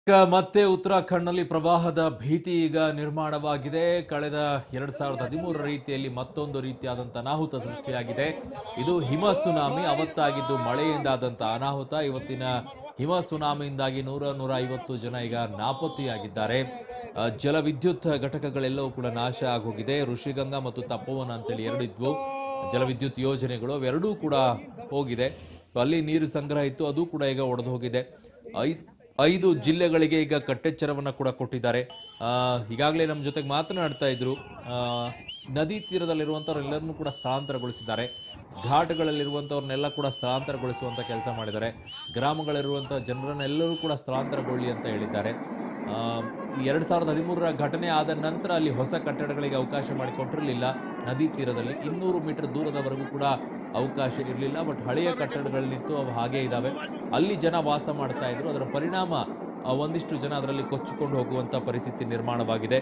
ಈಗ ಮತ್ತೆ ಉತ್ತರಾಖಂಡ್ನಲ್ಲಿ ಪ್ರವಾಹದ ಭೀತಿ ಈಗ ನಿರ್ಮಾಣವಾಗಿದೆ ಕಳೆದ ಎರಡ್ ಸಾವಿರದ ಹದಿಮೂರರ ರೀತಿಯಲ್ಲಿ ಮತ್ತೊಂದು ರೀತಿಯಾದಂಥ ಅನಾಹುತ ಸೃಷ್ಟಿಯಾಗಿದೆ ಇದು ಹಿಮ ಸುನಾಮಿ ಅವತ್ತಾಗಿದ್ದು ಮಳೆಯಿಂದಾದಂಥ ಅನಾಹುತ ಇವತ್ತಿನ ಹಿಮ ಸುನಾಮಿಯಿಂದಾಗಿ ನೂರ ನೂರ ಐವತ್ತು ಜನ ಈಗ ನಾಪತ್ತೆಯಾಗಿದ್ದಾರೆ ಆ, ಜಲವಿದ್ಯುತ್ ಘಟಕಗಳೆಲ್ಲವೂ ಕೂಡ ನಾಶ ಆಗೋಗಿದೆ ಋಷಿಗಂಗಾ ಮತ್ತು ತಪೋವನ ಅಂತೇಳಿ ಎರಡು ಇದ್ವು ಜಲವಿದ್ಯುತ್ ಯೋಜನೆಗಳು ಅವೆರಡೂ ಕೂಡ ಹೋಗಿದೆ ಅಲ್ಲಿ ನೀರು ಸಂಗ್ರಹ ಇತ್ತು ಅದು ಕೂಡ ಈಗ ಒಡೆದು ಹೋಗಿದೆ ಐದು ಐದು ಜಿಲ್ಲೆಗಳಿಗೆ ಈಗ ಕಟ್ಟೆಚ್ಚರವನ್ನ ಕೂಡ ಕೊಟ್ಟಿದ್ದಾರೆ ಆ, ಈಗಾಗಲೇ ನಮ್ಮ ಜೊತೆಗೆ ಮಾತನಾಡ್ತಾ ಇದ್ರು ಆ, ನದಿ ತೀರದಲ್ಲಿರುವಂಥವ್ರೆಲ್ಲರನ್ನೂ ಕೂಡ ಸ್ಥಳಾಂತರಗೊಳಿಸಿದ್ದಾರೆ ಘಾಟ್ಗಳಲ್ಲಿರುವಂಥವ್ರನ್ನೆಲ್ಲ ಕೂಡ ಸ್ಥಳಾಂತರಗೊಳಿಸುವಂಥ ಕೆಲಸ ಮಾಡಿದ್ದಾರೆ ಗ್ರಾಮಗಳಿರುವಂಥ ಜನರನ್ನೆಲ್ಲರೂ ಕೂಡ ಸ್ಥಳಾಂತರಗೊಳ್ಳಿ ಅಂತ ಹೇಳಿದ್ದಾರೆ ಆ, ಈ ಎರಡು ಸಾವಿರದ ಹದಿಮೂರರ ಘಟನೆ ಆದ ನಂತರ ಅಲ್ಲಿ ಹೊಸ ಕಟ್ಟಡಗಳಿಗೆ ಅವಕಾಶ ಮಾಡಿಕೊಟ್ಟಿರಲಿಲ್ಲ ನದಿ ತೀರದಲ್ಲಿ ಇನ್ನೂರು ಮೀಟರ್ ದೂರದವರೆಗೂ ಕೂಡ ಅವಕಾಶ ಇರಲಿಲ್ಲ ಬಟ್ ಹಳೆಯ ಕಟ್ಟಡಗಳಲ್ಲಿತ್ತು ಅವು ಹಾಗೇ ಇದ್ದಾವೆ ಅಲ್ಲಿ ಜನ ವಾಸ ಮಾಡ್ತಾ ಇದ್ರು ಅದರ ಪರಿಣಾಮ ಆ, ಒಂದಿಷ್ಟು ಜನ ಅದರಲ್ಲಿ ಕೊಚ್ಚಿಕೊಂಡು ಹೋಗುವಂಥ ಪರಿಸ್ಥಿತಿ ನಿರ್ಮಾಣವಾಗಿದೆ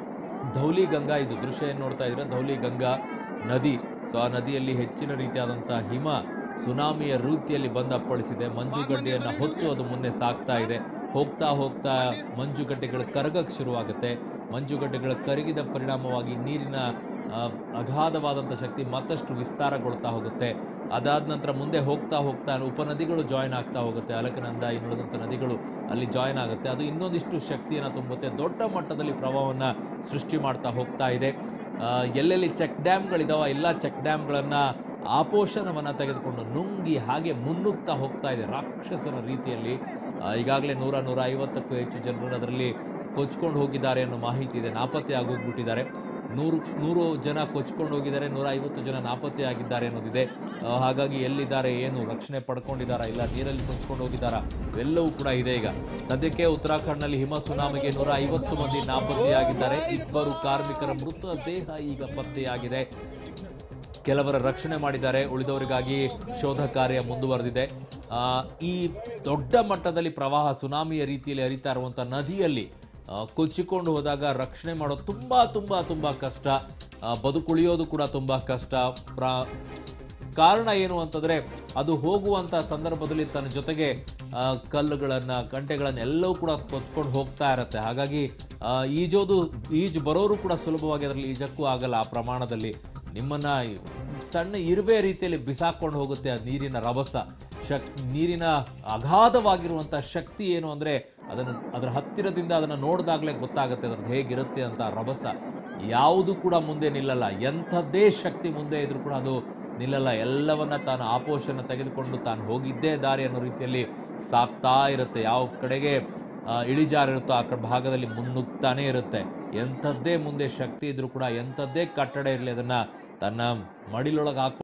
ಧೌಲಿ ಗಂಗಾ ಇದು ದೃಶ್ಯ ಏನು ನೋಡ್ತಾ ಇದ್ರೆ ಧೌಲಿ ಗಂಗಾ ನದಿ ಸೊ ಆ ನದಿಯಲ್ಲಿ ಹೆಚ್ಚಿನ ರೀತಿಯಾದಂಥ ಹಿಮ ಸುನಾಮಿಯ ರೀತಿಯಲ್ಲಿ ಬಂದು ಅಪ್ಪಳಿಸಿದೆ ಮಂಜುಗಡ್ಡೆಯನ್ನು ಹೊತ್ತು ಅದು ಮುನ್ನೆ ಸಾಗ್ತಾ ಇದೆ ಹೋಗ್ತಾ ಹೋಗ್ತಾ ಮಂಜುಗಡ್ಡೆಗಳು ಕರಗಕ್ಕೆ ಶುರುವಾಗುತ್ತೆ ಮಂಜುಗಡ್ಡೆಗಳು ಕರಗಿದ ಪರಿಣಾಮವಾಗಿ ನೀರಿನ ಆ, ಅಗಾಧವಾದಂಥ ಶಕ್ತಿ ಮತ್ತಷ್ಟು ವಿಸ್ತಾರಗೊಳ್ತಾ ಹೋಗುತ್ತೆ ಅದಾದ ನಂತರ ಮುಂದೆ ಹೋಗ್ತಾ ಹೋಗ್ತಾ ಉಪನದಿಗಳು ಜಾಯಿನ್ ಆಗ್ತಾ ಹೋಗುತ್ತೆ ಅಲಕನಂದ ಇನ್ನುಳಿದಂಥ ನದಿಗಳು ಅಲ್ಲಿ ಜಾಯಿನ್ ಆಗುತ್ತೆ ಅದು ಇನ್ನೊಂದಿಷ್ಟು ಶಕ್ತಿಯನ್ನು ತುಂಬುತ್ತೆ ದೊಡ್ಡ ಮಟ್ಟದಲ್ಲಿ ಪ್ರವಾಹವನ್ನು ಸೃಷ್ಟಿ ಮಾಡ್ತಾ ಹೋಗ್ತಾ ಇದೆ ಆ, ಎಲ್ಲೆಲ್ಲಿ ಚೆಕ್ ಡ್ಯಾಮ್ಗಳಿದಾವ ಎಲ್ಲ ಚೆಕ್ ಡ್ಯಾಮ್ಗಳನ್ನು ಆಪೋಷಣವನ್ನು ತೆಗೆದುಕೊಂಡು ನುಂಗಿ ಹಾಗೆ ಮುನ್ನುಗ್ತಾ ಹೋಗ್ತಾ ಇದೆ ರಾಕ್ಷಸನ ರೀತಿಯಲ್ಲಿ ಆ, ಈಗಾಗಲೇ ನೂರ ನೂರ ಐವತ್ತಕ್ಕೂ ಹೆಚ್ಚು ಜನರು ಅದರಲ್ಲಿ ಕೊಚ್ಕೊಂಡು ಹೋಗಿದ್ದಾರೆ ಅನ್ನೋ ಮಾಹಿತಿ ಇದೆ ನಾಪತ್ತೆ ಆಗೋಗ್ಬಿಟ್ಟಿದ್ದಾರೆ ನೂರು ನೂರು ಜನ ಕೊಚ್ಕೊಂಡು ಹೋಗಿದ್ದಾರೆ ನೂರ ಐವತ್ತು ಜನ ನಾಪತ್ತೆ ಆಗಿದ್ದಾರೆ ಅನ್ನೋದಿದೆ ಆ, ಹಾಗಾಗಿ ಎಲ್ಲಿದ್ದಾರೆ ಏನು ರಕ್ಷಣೆ ಪಡ್ಕೊಂಡಿದ್ದಾರಾ ಇಲ್ಲ ನೀರಲ್ಲಿ ಕೊಚ್ಕೊಂಡು ಹೋಗಿದ್ದಾರಾ ಇವೆಲ್ಲವೂ ಕೂಡ ಇದೆ ಈಗ ಸದ್ಯಕ್ಕೆ ಉತ್ತರಾಖಂಡ್ನಲ್ಲಿ ಹಿಮ ಸುನಾಮಿಗೆ ನೂರ ಐವತ್ತು ಮಂದಿ ನಾಪತ್ತೆಯಾಗಿದ್ದಾರೆ ಇಬ್ಬರು ಕಾರ್ಮಿಕರ ಮೃತ ದೇಹ ಈಗ ಪತ್ತೆಯಾಗಿದೆ ಕೆಲವರ ರಕ್ಷಣೆ ಮಾಡಿದ್ದಾರೆ ಉಳಿದವರಿಗಾಗಿ ಶೋಧ ಕಾರ್ಯ ಮುಂದುವರೆದಿದೆ ಆ, ಈ ದೊಡ್ಡ ಮಟ್ಟದಲ್ಲಿ ಪ್ರವಾಹ ಸುನಾಮಿಯ ರೀತಿಯಲ್ಲಿ ಹರಿತಾ ಇರುವಂಥ ನದಿಯಲ್ಲಿ ಆ, ಕೊಚ್ಚಿಕೊಂಡು ಹೋದಾಗ ರಕ್ಷಣೆ ಮಾಡೋದು ತುಂಬಾ ತುಂಬಾ ತುಂಬಾ ಕಷ್ಟ ಆ, ಬದುಕುಳಿಯೋದು ಕೂಡ ತುಂಬಾ ಕಷ್ಟ ಪ್ರ ಕಾರಣ ಏನು ಅಂತಂದ್ರೆ ಅದು ಹೋಗುವಂತ ಸಂದರ್ಭದಲ್ಲಿ ತನ್ನ ಜೊತೆಗೆ ಆ, ಕಲ್ಲುಗಳನ್ನ ಗಂಟೆಗಳನ್ನ ಎಲ್ಲವೂ ಕೂಡ ಕೊಚ್ಕೊಂಡು ಹೋಗ್ತಾ ಇರತ್ತೆ ಹಾಗಾಗಿ ಆ, ಈಜೋದು ಈಜು ಬರೋರು ಕೂಡ ಸುಲಭವಾಗಿ ಅದರಲ್ಲಿ ಈಜಕ್ಕೂ ಆಗಲ್ಲ ಆ ಪ್ರಮಾಣದಲ್ಲಿ ನಿಮ್ಮನ್ನ ಸಣ್ಣ ಇರುವೆ ರೀತಿಯಲ್ಲಿ ಬಿಸಾಕೊಂಡು ಹೋಗುತ್ತೆ ಆ ನೀರಿನ ರಭಸ ಶಕ್ ನೀರಿನ ಅಗಾಧವಾಗಿರುವಂಥ ಶಕ್ತಿ ಏನು ಅಂದರೆ ಅದನ್ನು ಅದರ ಹತ್ತಿರದಿಂದ ಅದನ್ನು ನೋಡಿದಾಗಲೇ ಗೊತ್ತಾಗುತ್ತೆ ಅದ್ರದ್ದು ಹೇಗಿರುತ್ತೆ ಅಂತ ಆ ರಭಸ ಯಾವುದು ಕೂಡ ಮುಂದೆ ನಿಲ್ಲಲ್ಲ ಎಂಥದ್ದೇ ಶಕ್ತಿ ಮುಂದೆ ಇದ್ರೂ ಕೂಡ ಅದು ನಿಲ್ಲಲ್ಲ ಎಲ್ಲವನ್ನ ತಾನು ಆಪೋಷಣ ತೆಗೆದುಕೊಂಡು ತಾನು ಹೋಗಿದ್ದೇ ದಾರಿ ಅನ್ನೋ ರೀತಿಯಲ್ಲಿ ಸಾಕ್ತಾ ಇರುತ್ತೆ ಯಾವ ಕಡೆಗೆ ಆ, ಇಳಿಜಾರಿರುತ್ತೋ ಆ ಕಡೆ ಭಾಗದಲ್ಲಿ ಮುನ್ನುಗ್ತಾನೆ ಇರುತ್ತೆ ಎಂಥದ್ದೇ ಮುಂದೆ ಶಕ್ತಿ ಇದ್ರೂ ಕೂಡ ಎಂಥದ್ದೇ ಕಟ್ಟಡ ಇರಲಿ ಅದನ್ನ ತನ್ನ ಮಡಿಲೊಳಗೆ ಹಾಕಿ